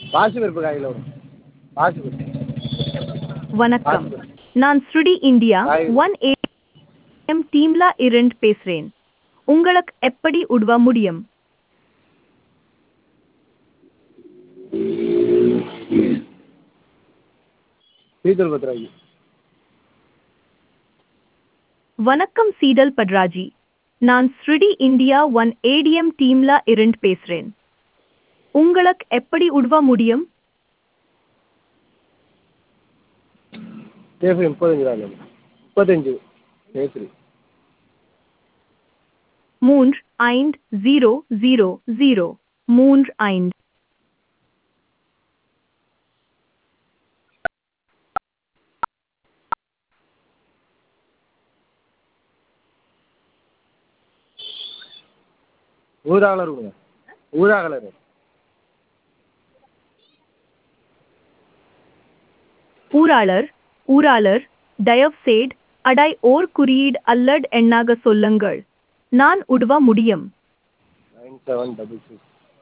பாசிப்பருப்பு கால் கிலோ கொடுங்க பாசிப்பருப்பு வணக்கம் நான் ஸ்ருடி இந்தியா Hi. ஒன் ஏஎம் டீம்ல இருந்து பேசுறேன் உங்களுக்கு எப்படி உதவ முடியும் சீத்தல் பத்து ரூபாய்க்கு வணக்கம் சீடல் பட்ராஜி நான் ஸ்ருடி இந்தியா ஒன் ஏடிஎம் டீம்ல இருந்து பேசுறேன் உங்களுக்கு எப்படி உதவ முடியும் கேசரி முப்பத்தஞ்சு ரூபா இல்லை முப்பத்தஞ்சு கேசரி மூன்று ஐந்து ஜீரோ ஜீரோ ஜீரோ மூன்று ஐந்து ஊதா கலர் கொடுங்க ஊதா கலர் ஊராளர் ஊராளர் தயவ்செய்து அடை ஓர் குறியீடு அல்லது எண்ணாக சொல்லுங்கள் நான் உதவ முடியும் nine seven double six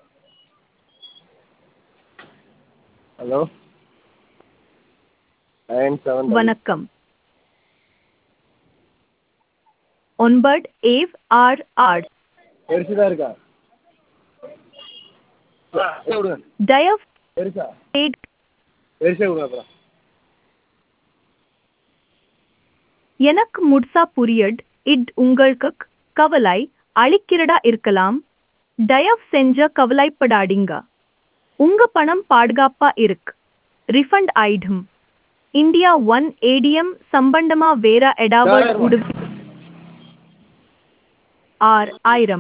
hello nine seven வணக்கம் ஒன்பது ஏவ் ஆர் ஆர் பெருசு தான் இருக்கா பெருசா கொடுங்க தயவ் பெருசா செய்து பெருசா கொடுங்க அப்புறம் எனக்கு முட்சா புரியட் இட் உங்களுக்கு கவலை அளிக்கிறதா இருக்கலாம் தயவு செஞ்ச கவலைப்படாதீங்க உங்க பணம் பாதுகாப்பா இருக்கு ரிஃபண்ட் ஆயிடும் இந்தியா ஒன் ஏடிஎம் சம்பந்தமா வேற எடாவது தாராளமா. உதவி ஆர் ஆயிரம்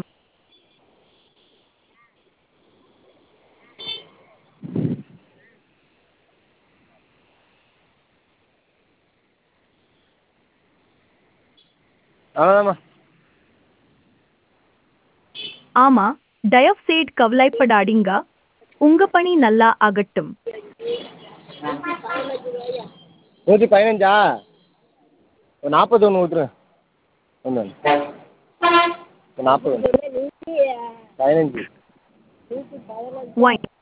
அவ்வளோதாம்மா ஆமா தயவு செய்து கவலைப்படாதீங்க உங்க பணி நல்லா ஆகட்டும் நூற்றி பதினஞ்சா ஒரு நாற்பத்தொன்று ஊற்றுறேன் ஒன்று ஒரு நாற்பது பதினஞ்சு ஒயின்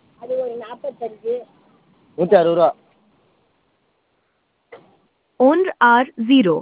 நூற்றி அறுபது ரூபா ஒன்று ஆர் ஜீரோ